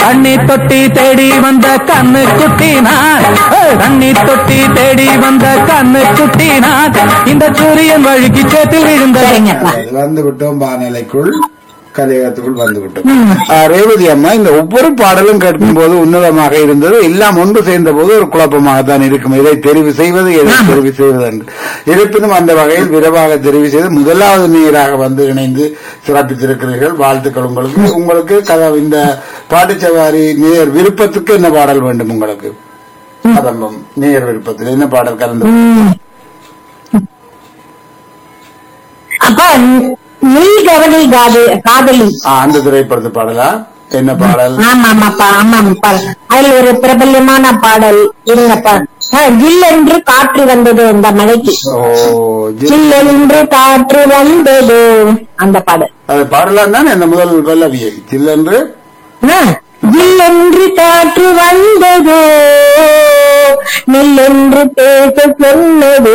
தண்ணி தொட்டி தேடி வந்த கண்ணு குட்டி நான் ஏய், தண்ணி தொட்டி தேடி வந்த கண்ணு குட்டி நான் இந்த சூரியன் வழுக்கி சேத்தில் விழுந்த சரிங்கப்பா வந்து விட்டோம் வானிலைக்குள் கலியகத்துக்குள் வந்து விட்டோம் ஆ, ரேவதி அம்மா இந்த ஒவ்வொரு பாடலும் கேட்கும் போது உன்னதமாக இருந்தது எல்லாம் ஒன்று சேர்ந்த போது ஒரு குழப்பமாகத்தான் இருக்கும் இதை தெரிவு செய்வது எதை தெரிவு செய்வது என்று இருப்பினும் அந்த வகையில் விரைவாக தெரிவு செய்து முதலாவது நீராக வந்து இணைந்து சிறப்பித்திருக்கிறீர்கள் வாழ்த்துக்கள் உங்களுக்கு உங்களுக்கு கத- இந்த பாட்டுச்சவாரி நேர் விருப்பத்துக்கு என்ன பாடல் வேண்டும் உங்களுக்கு கதம்பம் நேர் விருப்பத்தில் என்ன பாடல் கலந்து அப்பா நீ கவனி காது காதலி ஆ, அந்த திரைப்படத்து பாடலா என்ன பாடல் ஆமா ஆமாப்பா ஆமாப்பா அதுல ஒரு பிரபல்யமான பாடல் இருங்கப்பா ஆ, ஜில்லென்று காற்று வந்தது அந்த மழைக்கு ஓ ஜி- ஜில்லென்று காற்று வந்தது அந்த பாடல் அது பாடலாம் தான் இந்த முதல் பல்லவியை சில்லென்று ஆ, ஜில்லென்று காற்று வந்தது நெல்லென்று பேச சொன்னது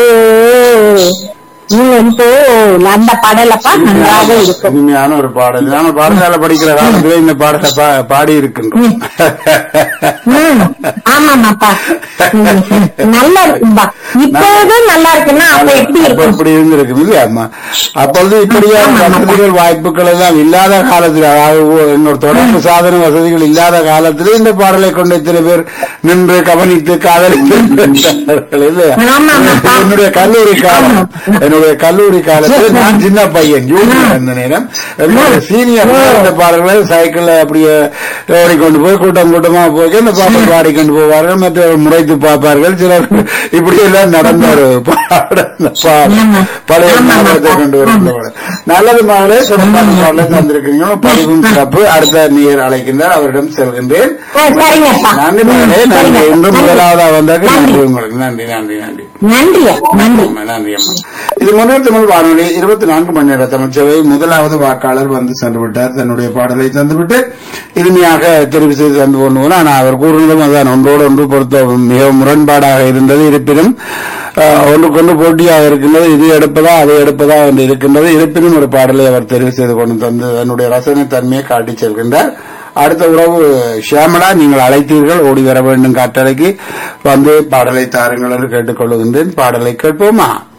நீளம் போல் அந்த பாடலப்பா நன்றாக இருக்கும் இனிமையான ஒரு பாடல் நாம பாடசாலை படிக்கிற காலத்துல இந்த பாடலை பா- பாடி இருக்கின்றோம் ம், ஆமாமாப்பா ம், ம். நல்லா இருக்கும்பா இப்போதும் நல்லா இருக்குன்னா அப்ப எப்படி அப்ப இருக்கும் இப்படி இருந்திருக்கும் இல்லையா அம்மா அப்பொழுது இப்படியான வசதிகள் வாய்ப்புகள் எல்லாம் இல்லாத காலத்தில் அதாவது ஓ- இன்னொரு தொடர்பு சாதன வசதிகள் இல்லாத காலத்தில் இந்த பாடலை கொண்டு இத்தனை பேர் நின்று கவனித்து காதலித்து இருந்தார்கள் இல்லையா ஆமா, ஆமாப்பா. என்னுடைய கல்லூரி காலம் என்னுடைய கல்லூரி காலத்தில் நான் சின்ன பையன் ஜூனியர் அந்த நேரம் என்னுடைய சீனியர் இந்த பாடல்களை சைக்கிள்ல அப்படியே ஓடிக்கொண்டு போய் கூட்டம் கூட்டமா போய் இந்த பாடல் பாடிக்கொண்டு போவார்கள் மற்றவர்கள் முறைத்து பார்ப்பார்கள் சிலர் இப்படி எல்லாம் நடந்த ஒரு பாடல் இந்த பாடல். பழைய ஞாபகத்தை கொண்டு வருகின்றவர் நல்லது மகளே சிறப்பான பாடலை தந்திருக்கீங்க பதிவும் சிறப்பு அடுத்த நீர் அழைக்கின்றார் அவரிடம் செல்கின்றேன் ஆ, சரிங்கப்பா நன்றி மகளே நன்றி சரிங்க. இன்று முதலாவதா வந்தாக்க நன்றி. நன்றி உங்களுக்கு நன்றி நன்றி நன்றி நன்றி நன்றி ஆமா, நன்றி அம்மா இது முன்னர் தமிழ் வானொலி இருபத்தி நான்கு மணி நேர தமிழ்ச்சபை முதலாவது வாக்காளர் வந்து சென்று விட்டார் தன்னுடைய பாடலை தந்துவிட்டு இனிமையாக தெரிவு செய்து தந்து கொண்டு போனார் ஆனால் அவர் கூறுவதும் அதான் ஒன்றோடு ஒன்று பொறுத்த மிகவும் முரண்பாடாக இருந்தது இருப்பினும் ஆஹ், ஒன்றுக்கொன்று போட்டியாக இருக்கின்றது இது எடுப்பதா அதை எடுப்பதா என்று இருக்கின்றது இருப்பினும் ஒரு பாடலை அவர் தெரிவு செய்து கொண்டு தந்து தன்னுடைய ரசனை தன்மையை காட்டிச் செல்கின்றார் அடுத்த உறவு ஷியாமலா நீங்கள் அழைத்தீர்கள் ஓடி வர வேண்டும் காற்றலைக்கு வந்து பாடலை தாருங்கள் என்று கேட்டுக்கொள்கின்றேன் பாடலை கேட்போமா